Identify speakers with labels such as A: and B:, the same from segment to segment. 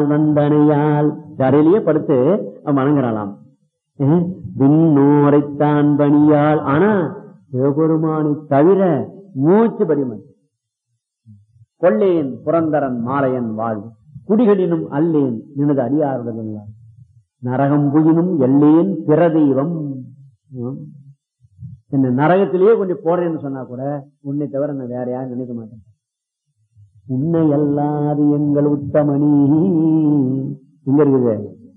A: வந்தனையால் தரையிலேயே படுத்து அவன் வணங்குறாளாம் ஏன்? விண்ணோரைத்தான் பணியால் ஆனா சிவபெருமானை தவிர மூச்சு படிமன் கொள்ளேன் புரந்தரன் மாலையன் வாழ்வு குடிகளினும் அல்லேன் நினது அடியாருடன் நரகம் புயினும் எல்லேன் பிறதெய்வம் ம். என்ன நரகத்திலேயே கொஞ்சம் போடுறேன்னு சொன்னா கூட உன்னை தவிர நான் வேற யாரும் நினைக்க மாட்டேன் உன்னை அல்லாது எங்கள் உத்தமணி எங்க இருக்குது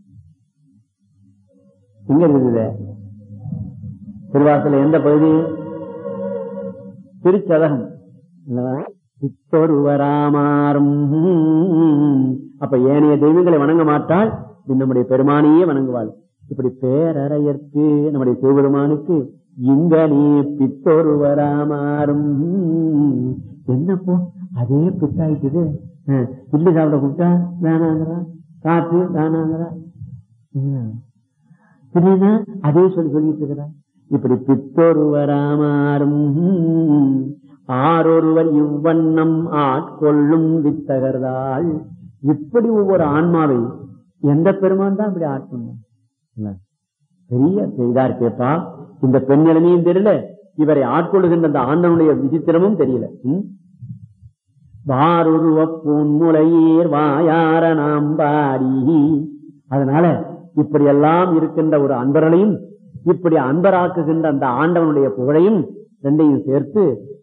A: எங்க இருக்குது திருவாசல எந்த பகுதி திருச்சதகம் அல்லவா? சித்தொருவராமாறும் அப்ப ஏனைய தெய்வங்களை வணங்க மாட்டாள் பின் நம்முடைய பெருமானையே வணங்குவாள் இப்படி பேரறையற்கு நம்முடைய சிவபெருமானுக்கு இங்கனே பித்தொருவராமாறும் என்னப்போ அதே பித்தாயிட்டுது அஹ், இட்லி சாப்பிட கூப்பிட்டா வேணாங்கிறா காத்து வேணாங்கிறா ம். இல்லைன்னா அதே சொல்லி சொல்லிட்டு இருக்கிறா இப்படி பித்தொருவராமாறும் ஆரொருவர் இவ்வண்ணம் ஆட்கொள்ளும் வித்தகர்தாள் இப்படி ஒவ்வொரு ஆன்மாவை எந்த பெருமான் தான் இப்படி ஆட்கொண்டான் இல்ல. பெரிய இதா இருக்கேப்பா இந்த பெண் நிலைமையும் தெரியல இவரை ஆட்கொள்ளுகின்ற அந்த ஆண்டனுடைய விசித்திரமும் தெரியல ம்? வாருருவ பூன்முலையீர் வாயார நாம் பாடி அதனால இப்படி எல்லாம் இருக்கின்ற ஒரு அன்பர்களையும் இப்படி அன்பராக்குகின்ற அந்த ஆண்டவனுடைய புகழையும் ரெண்டையும் சேர்த்து